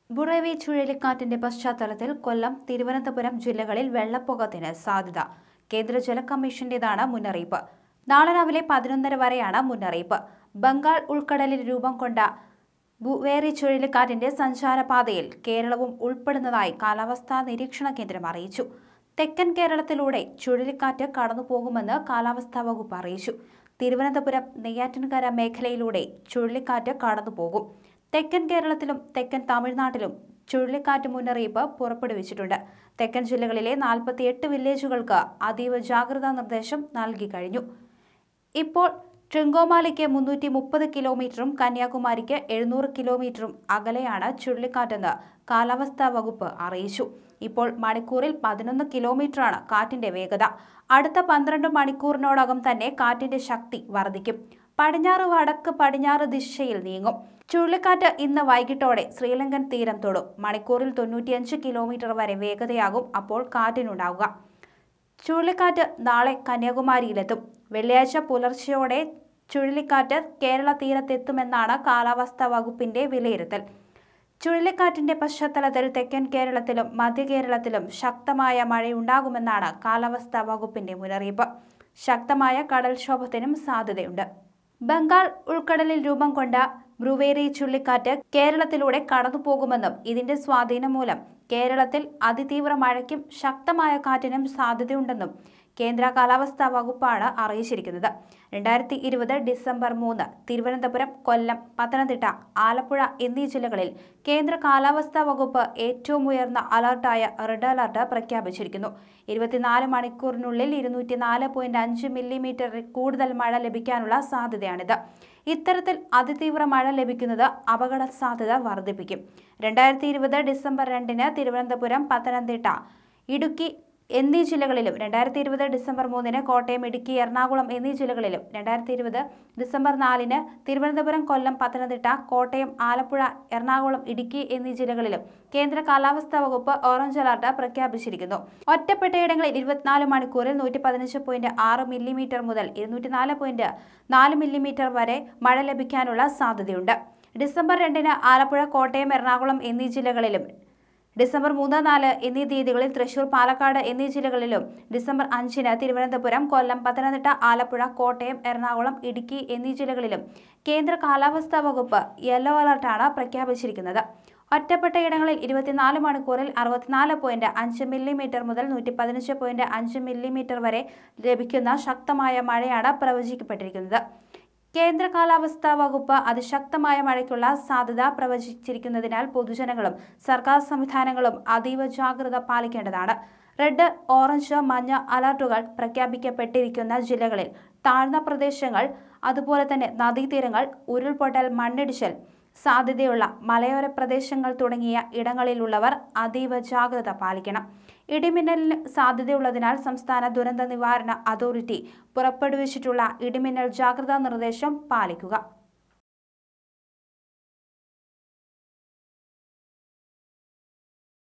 ബുറേവി ചുഴലിക്കാറ്റിന്റെ പശ്ചാത്തലത്തിൽ കൊല്ലം തിരുവനന്തപുരം ജില്ലകളിൽ വെള്ളപ്പൊക്കത്തിന് സാധ്യത കേന്ദ്ര ജല കമ്മീഷന്റേതാണ് മുന്നറിയിപ്പ് നാളെ രാവിലെ പതിനൊന്നര വരെയാണ് മുന്നറിയിപ്പ് ബംഗാൾ ഉൾക്കടലിൽ രൂപം കൊണ്ട ബുവേറി ചുഴലിക്കാറ്റിന്റെ സഞ്ചാരപാതയിൽ കേരളവും ഉൾപ്പെടുന്നതായി കാലാവസ്ഥാ നിരീക്ഷണ കേന്ദ്രം അറിയിച്ചു തെക്കൻ കേരളത്തിലൂടെ ചുഴലിക്കാറ്റ് കടന്നുപോകുമെന്ന് കാലാവസ്ഥാ വകുപ്പ് അറിയിച്ചു തിരുവനന്തപുരം നെയ്യാറ്റിൻകര മേഖലയിലൂടെ ചുഴലിക്കാറ്റ് കടന്നുപോകും തെക്കൻ കേരളത്തിലും തെക്കൻ തമിഴ്നാട്ടിലും ചുഴലിക്കാറ്റ് മുന്നറിയിപ്പ് പുറപ്പെടുവിച്ചിട്ടുണ്ട് തെക്കൻ ജില്ലകളിലെ നാൽപ്പത്തിയെട്ട് വില്ലേജുകൾക്ക് അതീവ ജാഗ്രതാ നിർദ്ദേശം നൽകി കഴിഞ്ഞു ഇപ്പോൾ ട്രിങ്കോമാലിക്ക് മുന്നൂറ്റി മുപ്പത് കിലോമീറ്ററും കന്യാകുമാരിക്ക് എഴുന്നൂറ് കിലോമീറ്ററും അകലെയാണ് ചുഴലിക്കാറ്റെന്ന് കാലാവസ്ഥാ വകുപ്പ് അറിയിച്ചു ഇപ്പോൾ മണിക്കൂറിൽ പതിനൊന്ന് കിലോമീറ്ററാണ് കാറ്റിന്റെ വേഗത അടുത്ത പന്ത്രണ്ട് മണിക്കൂറിനോടകം തന്നെ കാറ്റിന്റെ ശക്തി വർദ്ധിക്കും പടിഞ്ഞാറ് വടക്ക് പടിഞ്ഞാറ് ദിശയിൽ നീങ്ങും ചുഴലിക്കാറ്റ് ഇന്ന് വൈകിട്ടോടെ ശ്രീലങ്കൻ തീരം തൊടും മണിക്കൂറിൽ തൊണ്ണൂറ്റിയഞ്ച് കിലോമീറ്റർ വരെ വേഗതയാകും അപ്പോൾ കാറ്റിനുണ്ടാവുക ചുഴലിക്കാറ്റ് നാളെ കന്യാകുമാരിയിലെത്തും വെള്ളിയാഴ്ച പുലർച്ചെയോടെ ചുഴലിക്കാറ്റ് കേരള തീരത്തെത്തുമെന്നാണ് കാലാവസ്ഥാ വകുപ്പിന്റെ വിലയിരുത്തൽ ചുഴലിക്കാറ്റിന്റെ പശ്ചാത്തലത്തിൽ തെക്കൻ കേരളത്തിലും മധ്യ കേരളത്തിലും ശക്തമായ മഴയുണ്ടാകുമെന്നാണ് കാലാവസ്ഥാ വകുപ്പിന്റെ മുന്നറിയിപ്പ് ശക്തമായ കടൽക്ഷോഭത്തിനും സാധ്യതയുണ്ട് ബംഗാൾ ഉൾക്കടലിൽ രൂപം കൊണ്ട ബ്രുവേറി ചുഴലിക്കാറ്റ് കേരളത്തിലൂടെ കടന്നുപോകുമെന്നും ഇതിന്റെ സ്വാധീനം മൂലം കേരളത്തിൽ അതിതീവ്ര മഴയ്ക്കും ശക്തമായ കാറ്റിനും സാധ്യതയുണ്ടെന്നും കേന്ദ്ര കാലാവസ്ഥാ വകുപ്പാണ് അറിയിച്ചിരിക്കുന്നത് രണ്ടായിരത്തി ഇരുപത് ഡിസംബർ മൂന്ന് തിരുവനന്തപുരം കൊല്ലം പത്തനംതിട്ട ആലപ്പുഴ എന്നീ ജില്ലകളിൽ കേന്ദ്ര കാലാവസ്ഥാ വകുപ്പ് ഏറ്റവും ഉയർന്ന അലർട്ടായ റെഡ് അലർട്ട് പ്രഖ്യാപിച്ചിരിക്കുന്നു ഇരുപത്തിനാല് മണിക്കൂറിനുള്ളിൽ ഇരുന്നൂറ്റി നാല് പോയിന്റ് അഞ്ച് മില്ലിമീറ്ററിൽ കൂടുതൽ മഴ ലഭിക്കാനുള്ള സാധ്യതയാണിത് ഇത്തരത്തിൽ അതിതീവ്ര മഴ ലഭിക്കുന്നത് അപകട സാധ്യത വർദ്ധിപ്പിക്കും രണ്ടായിരത്തി ഇരുപത് ഡിസംബർ രണ്ടിന് തിരുവനന്തപുരം പത്തനംതിട്ട ഇടുക്കി എന്നീ ജില്ലകളിലും രണ്ടായിരത്തി ഇരുപത് ഡിസംബർ മൂന്നിന് കോട്ടയം ഇടുക്കി എറണാകുളം എന്നീ ജില്ലകളിലും രണ്ടായിരത്തി ഇരുപത് ഡിസംബർ നാലിന് തിരുവനന്തപുരം കൊല്ലം പത്തനംതിട്ട കോട്ടയം ആലപ്പുഴ എറണാകുളം ഇടുക്കി എന്നീ ജില്ലകളിലും കേന്ദ്ര കാലാവസ്ഥാ വകുപ്പ് ഓറഞ്ച് അലർട്ട് പ്രഖ്യാപിച്ചിരിക്കുന്നു ഒറ്റപ്പെട്ടയിടങ്ങളിൽ ഇരുപത്തിനാല് മണിക്കൂറിൽ നൂറ്റി പതിനഞ്ച് പോയിന്റ് ആറ് മില്ലിമീറ്റർ മുതൽ ഇരുന്നൂറ്റി നാല് പോയിന്റ് നാല് മില്ലിമീറ്റർ വരെ മഴ ലഭിക്കാനുള്ള സാധ്യതയുണ്ട് ഡിസംബർ രണ്ടിന് ആലപ്പുഴ കോട്ടയം എറണാകുളം എന്നീ ജില്ലകളിലും ഡിസംബർ മൂന്ന് നാല് എന്നീ തീയതികളിൽ തൃശൂർ പാലക്കാട് എന്നീ ജില്ലകളിലും ഡിസംബർ അഞ്ചിന് തിരുവനന്തപുരം കൊല്ലം പത്തനംതിട്ട ആലപ്പുഴ കോട്ടയം എറണാകുളം ഇടുക്കി എന്നീ ജില്ലകളിലും കേന്ദ്ര കാലാവസ്ഥാ വകുപ്പ് യെല്ലോ അലർട്ടാണ് പ്രഖ്യാപിച്ചിരിക്കുന്നത് ഒറ്റപ്പെട്ട ഇടങ്ങളിൽ ഇരുപത്തിനാല് മണിക്കൂറിൽ അറുപത്തിനാല് പോയിന്റ് അഞ്ച് മില്ലിമീറ്റർ മുതൽ നൂറ്റി പതിനഞ്ച് പോയിന്റ് അഞ്ച് മില്ലിമീറ്റർ വരെ ലഭിക്കുന്ന ശക്തമായ മഴയാണ് പ്രവചിക്കപ്പെട്ടിരിക്കുന്നത് കേന്ദ്ര കാലാവസ്ഥാ വകുപ്പ് അതിശക്തമായ മഴയ്ക്കുള്ള സാധ്യത പ്രവചിച്ചിരിക്കുന്നതിനാൽ പൊതുജനങ്ങളും സർക്കാർ സംവിധാനങ്ങളും അതീവ ജാഗ്രത പാലിക്കേണ്ടതാണ് റെഡ് ഓറഞ്ച് മഞ്ഞ അലർട്ടുകൾ പ്രഖ്യാപിക്കപ്പെട്ടിരിക്കുന്ന ജില്ലകളിൽ താഴ്ന്ന പ്രദേശങ്ങൾ അതുപോലെ തന്നെ നദീതീരങ്ങൾ ഉരുൾപൊട്ടൽ മണ്ണിടിച്ചൽ സാധ്യതയുള്ള മലയോര പ്രദേശങ്ങൾ തുടങ്ങിയ ഇടങ്ങളിലുള്ളവർ അതീവ ജാഗ്രത പാലിക്കണം ഇടിമിന്നലിന് സാധ്യതയുള്ളതിനാൽ സംസ്ഥാന ദുരന്ത നിവാരണ അതോറിറ്റി പുറപ്പെടുവിച്ചിട്ടുള്ള ഇടിമിന്നൽ ജാഗ്രതാ നിർദ്ദേശം പാലിക്കുക